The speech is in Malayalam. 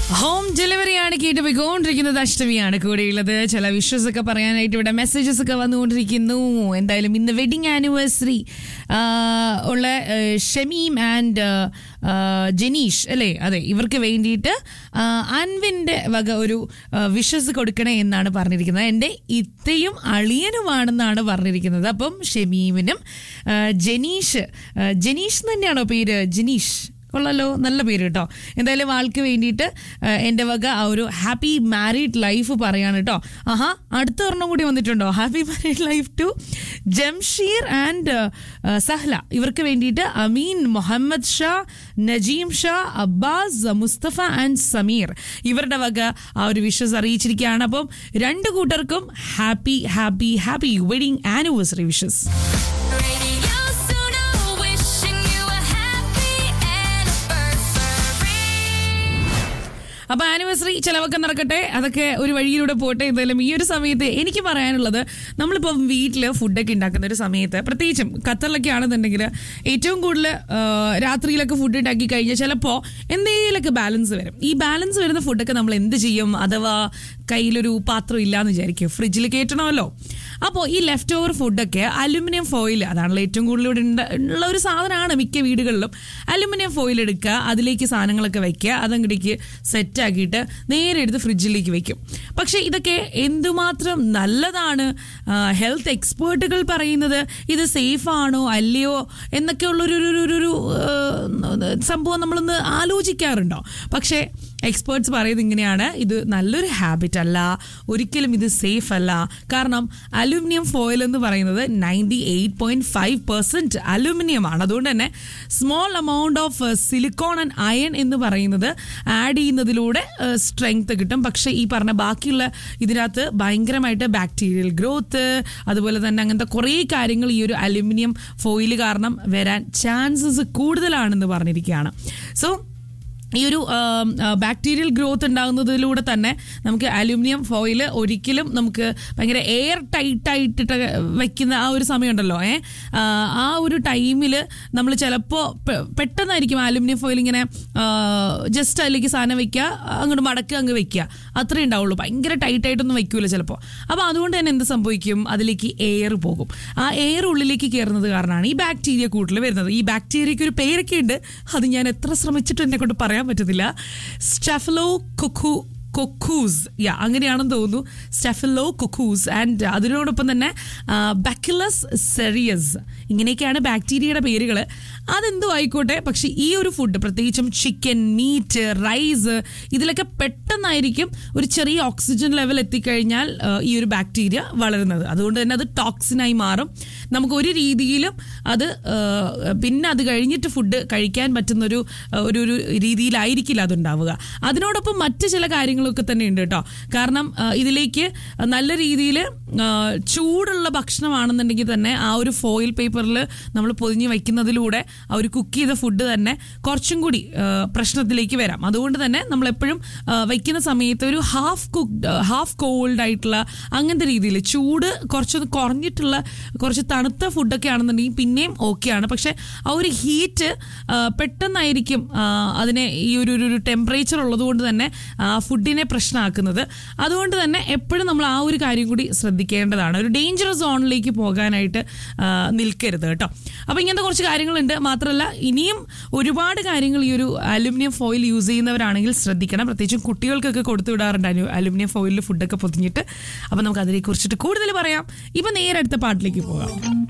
ഹോം ഡെലിവറിയാണ് കേട്ട് പോയിക്കൊണ്ടിരിക്കുന്നത് അഷ്ടമിയാണ് കൂടെയുള്ളത് ചില വിഷസ് ഒക്കെ പറയാനായിട്ട് ഇവിടെ മെസ്സേജസ് ഒക്കെ വന്നുകൊണ്ടിരിക്കുന്നു എന്തായാലും ഇന്ന് വെഡിങ് ആനിവേഴ്സറി ഉള്ള ആ, ഷമീം ആൻഡ് ആ, ജനീഷ് അല്ലേ അതെ ഇവർക്ക് വേണ്ടിയിട്ട് ആ, അൻവിൻ്റെ വക ഒരു വിഷസ് കൊടുക്കണേ എന്നാണ് പറഞ്ഞിരിക്കുന്നത് എൻ്റെ ഇത്തയും അളിയനുമാണെന്നാണ് പറഞ്ഞിരിക്കുന്നത് അപ്പം ഷമീമിനും ആ, ജനീഷ് ആ, ജനീഷ് തന്നെയാണോ പേര് ജനീഷ് കൊള്ളാലോ നല്ല പേര് കേട്ടോ എന്തായാലും ആൾക്ക് വേണ്ടിയിട്ട് ആ, എൻ്റെ വക ആ ഒരു ഹാപ്പി മാരീഡ് ലൈഫ് പറയാണ് കേട്ടോ ആഹാ അടുത്ത ഒരെണ്ണം കൂടി വന്നിട്ടുണ്ടോ happy married life to Jamsheer and Sahla ഇവർക്ക് വേണ്ടിയിട്ട് അമീൻ മുഹമ്മദ് ഷാ നജീം ഷാ അബ്ബാസ് മുസ്തഫ ആൻഡ് സമീർ ഇവരുടെ വക ആ ഒരു വിഷസ് അറിയിച്ചിരിക്കുകയാണ് അപ്പം രണ്ട് കൂട്ടർക്കും happy happy happy wedding anniversary wishes Radio Suno, wishing you a happy anniversary. അപ്പൊ ആനിവേഴ്സറി ചിലവൊക്കെ നടക്കട്ടെ അതൊക്കെ ഒരു വഴിയിലൂടെ പോട്ടെ എന്തായാലും ഈ ഒരു സമയത്ത് എനിക്ക് പറയാനുള്ളത് നമ്മളിപ്പോൾ വീട്ടിൽ ഫുഡൊക്കെ ഉണ്ടാക്കുന്ന ഒരു സമയത്ത് പ്രത്യേകിച്ചും ഖത്തറിലൊക്കെ ആണെന്നുണ്ടെങ്കിൽ ഏറ്റവും കൂടുതൽ ആ, രാത്രിയിലൊക്കെ ഫുഡ് ഉണ്ടാക്കി കഴിഞ്ഞാൽ ചിലപ്പോൾ എന്തെങ്കിലുമൊക്കെ ബാലൻസ് വരും ഈ ബാലൻസ് വരുന്ന ഫുഡൊക്കെ നമ്മൾ എന്ത് ചെയ്യും അഥവാ കയ്യിലൊരു പാത്രം ഇല്ലാന്ന് വിചാരിക്കും ഫ്രിഡ്ജിൽ കയറ്റണമല്ലോ അപ്പോൾ ഈ ലെഫ്റ്റ് ഓവർ ഫുഡൊക്കെ അലുമിനിയം ഫോയിൽ അതാണല്ലോ ഏറ്റവും കൂടുതൽ ഇവിടെ ഉണ്ട്- ഉള്ള ഒരു സാധനമാണ് മിക്ക വീടുകളിലും അലുമിനിയം ഫോയിൽ എടുക്കുക അതിലേക്ക് സാധനങ്ങളൊക്കെ വെക്കുക അതങ്ങടേക്ക് സെറ്റ് ആക്കിയിട്ട് നേരെ എടുത്ത് ഫ്രിഡ്ജിലേക്ക് വെക്കും പക്ഷേ ഇതൊക്കെ എന്തുമാത്രം നല്ലതാണ് ഹെൽത്ത് എക്സ്പേർട്ടുകൾ പറയുന്നത് ഇത് സേഫ് ആണോ അല്ലയോ എന്നൊക്കെ ഉള്ളൊരു ഒരു- ഒരു- ഒരു- ഒരു ആ, സംഭവം നമ്മളൊന്ന് ആലോചിക്കാറുണ്ടോ പക്ഷേ എക്സ്പേർട്സ് പറയുന്നത് ഇങ്ങനെയാണ് ഇത് നല്ലൊരു ഹാബിറ്റ് അല്ല ഒരിക്കലും ഇത് സേഫ് അല്ല കാരണം അലുമിനിയം ഫോയിൽ എന്ന് പറയുന്നത് ninety eight point five percent aluminium ആണ് അതുകൊണ്ട് തന്നെ small amount of silicon and iron എന്ന് പറയുന്നത് ആഡ് ചെയ്യുന്നതിലൂടെ സ്ട്രെങ്ത് കിട്ടും പക്ഷേ ഈ പറഞ്ഞ ബാക്കിയുള്ള ഇതിനകത്ത് ഭയങ്കരമായിട്ട് ബാക്ടീരിയൽ ഗ്രോത്ത് അതുപോലെ തന്നെ അങ്ങനത്തെ കുറേ കാര്യങ്ങൾ ഈ ഒരു അലുമിനിയം ഫോയിൽ കാരണം വരാൻ ചാൻസസ് കൂടുതലാണെന്ന് പറഞ്ഞിരിക്കുകയാണ് സോ ഈ ഒരു ബാക്ടീരിയൽ ഗ്രോത്ത് ഉണ്ടാകുന്നതിലൂടെ തന്നെ നമുക്ക് അലുമിനിയം ഫോയിൽ ഒരിക്കലും നമുക്ക് ഭയങ്കര എയർ ടൈറ്റ് ആയിട്ടിട്ട് വെക്കുന്ന ആ ഒരു സമയമുണ്ടല്ലോ ഏ ആ, ആ ഒരു ടൈമിൽ നമ്മൾ ചിലപ്പോൾ പെട്ടെന്നായിരിക്കും അലുമിനിയം ഫോയിൽ ഇങ്ങനെ ജസ്റ്റ് അതിലേക്ക് സാധനം വെക്കുക അങ്ങോട്ട് മടക്കുക അങ്ങ് വെക്കുക അത്രേ ഉണ്ടാവുള്ളൂ ഭയങ്കര ടൈറ്റ് ആയിട്ടൊന്നും വെക്കൂല ചിലപ്പോൾ അപ്പോൾ അതുകൊണ്ട് തന്നെ എന്ത് സംഭവിക്കും അതിലേക്ക് എയർ പോകും ആ എയർ ഉള്ളിലേക്ക് കയറുന്നത് കാരണമാണ് ഈ ബാക്ടീരിയ കൂടുതൽ വരുന്നത് ഈ ബാക്ടീരിയയ്ക്ക് ഒരു പേരൊക്കെ ഉണ്ട് അത് ഞാൻ എത്ര ശ്രമിച്ചിട്ടും എന്നെ കൊണ്ട് പറയാൻ പറ്റത്തില്ല സ്റ്റെഫലോ കൊക്കു കൊക്കൂസ് യാ അങ്ങനെയാണെന്ന് തോന്നുന്നു സ്റ്റെഫലോ കൊക്കൂസ് ആൻഡ് അതിനോടൊപ്പം തന്നെ ബാക്കിലസ് സെറിയസ് ഇങ്ങനെയൊക്കെയാണ് ബാക്ടീരിയയുടെ പേരുകൾ അതെന്തോ ആയിക്കോട്ടെ പക്ഷെ ഈ ഒരു ഫുഡ് പ്രത്യേകിച്ചും ചിക്കൻ മീറ്റ് റൈസ് ഇതിലൊക്കെ പെട്ടെന്നായിരിക്കും ഒരു ചെറിയ ഓക്സിജൻ ലെവൽ എത്തിക്കഴിഞ്ഞാൽ ആ, ഈ ഒരു ബാക്ടീരിയ വളരുന്നത് അതുകൊണ്ട് തന്നെ അത് ടോക്സിനായി മാറും നമുക്ക് ഒരു രീതിയിലും അത് ആ, പിന്നെ അത് കഴിഞ്ഞിട്ട് ഫുഡ് കഴിക്കാൻ പറ്റുന്നൊരു ആ, ഒരു ഒരു രീതിയിലായിരിക്കില്ല അതുണ്ടാവുക അതിനോടൊപ്പം മറ്റ് ചില കാര്യങ്ങളൊക്കെ തന്നെ ഉണ്ട് കേട്ടോ കാരണം ആ, ഇതിലേക്ക് നല്ല രീതിയിൽ ചൂടുള്ള ഭക്ഷണമാണെന്നുണ്ടെങ്കിൽ തന്നെ ആ ഒരു ഫോയിൽ പേപ്പറിൽ നമ്മൾ പൊതിഞ്ഞ് വയ്ക്കുന്നതിലൂടെ ആ ഒരു കുക്ക് ചെയ്ത ഫുഡ് തന്നെ കുറച്ചും കൂടി ആ, പ്രശ്നത്തിലേക്ക് വരാം അതുകൊണ്ട് തന്നെ നമ്മൾ എപ്പോഴും വയ്ക്കുന്ന സമയത്ത് ഒരു ഹാഫ് കുക്ക്ഡ് ഹാഫ് കോൾഡ് ആയിട്ടുള്ള അങ്ങനത്തെ രീതിയിൽ ചൂട് കുറച്ചൊന്ന് കുറഞ്ഞിട്ടുള്ള കുറച്ച് തണുത്ത ഫുഡൊക്കെ ആണെന്നുണ്ടെങ്കിൽ പിന്നെയും ഓക്കെയാണ് പക്ഷെ ആ ഒരു ഹീറ്റ് പെട്ടെന്നായിരിക്കും ആ, അതിനെ ഈ ഒരു ഒരു- ഒരു ടെമ്പറേച്ചർ ഉള്ളതുകൊണ്ട് തന്നെ ആ ഫുഡിനെ പ്രശ്നമാക്കുന്നത് അതുകൊണ്ട് തന്നെ എപ്പോഴും നമ്മൾ ആ ഒരു കാര്യം കൂടി ശ്രദ്ധിക്കേണ്ടതാണ് ഒരു ഡേഞ്ചറസ് സോണിലേക്ക് പോകാനായിട്ട് ആ, നിൽക്കരുത് കേട്ടോ അപ്പോൾ ഇങ്ങനത്തെ കുറച്ച് കാര്യങ്ങളുണ്ട് മാത്രമല്ല ഇനിയും ഒരുപാട് കാര്യങ്ങൾ ഈ ഒരു അലുമിനിയം ഫോയിൽ യൂസ് ചെയ്യുന്നവരാണെങ്കിൽ ശ്രദ്ധിക്കണം പ്രത്യേകിച്ചും കുട്ടികൾക്കൊക്കെ കൊടുത്തു വിടാറുണ്ട് അലു- അലുമിനിയം ഫോയിലിൽ ഫുഡൊക്കെ പൊതിഞ്ഞിട്ട് അപ്പോൾ നമുക്ക് അതിനെ കുറിച്ചിട്ട് കൂടുതൽ പറയാം ഇപ്പം നേരെ അടുത്ത പാട്ടിലേക്ക് പോകാം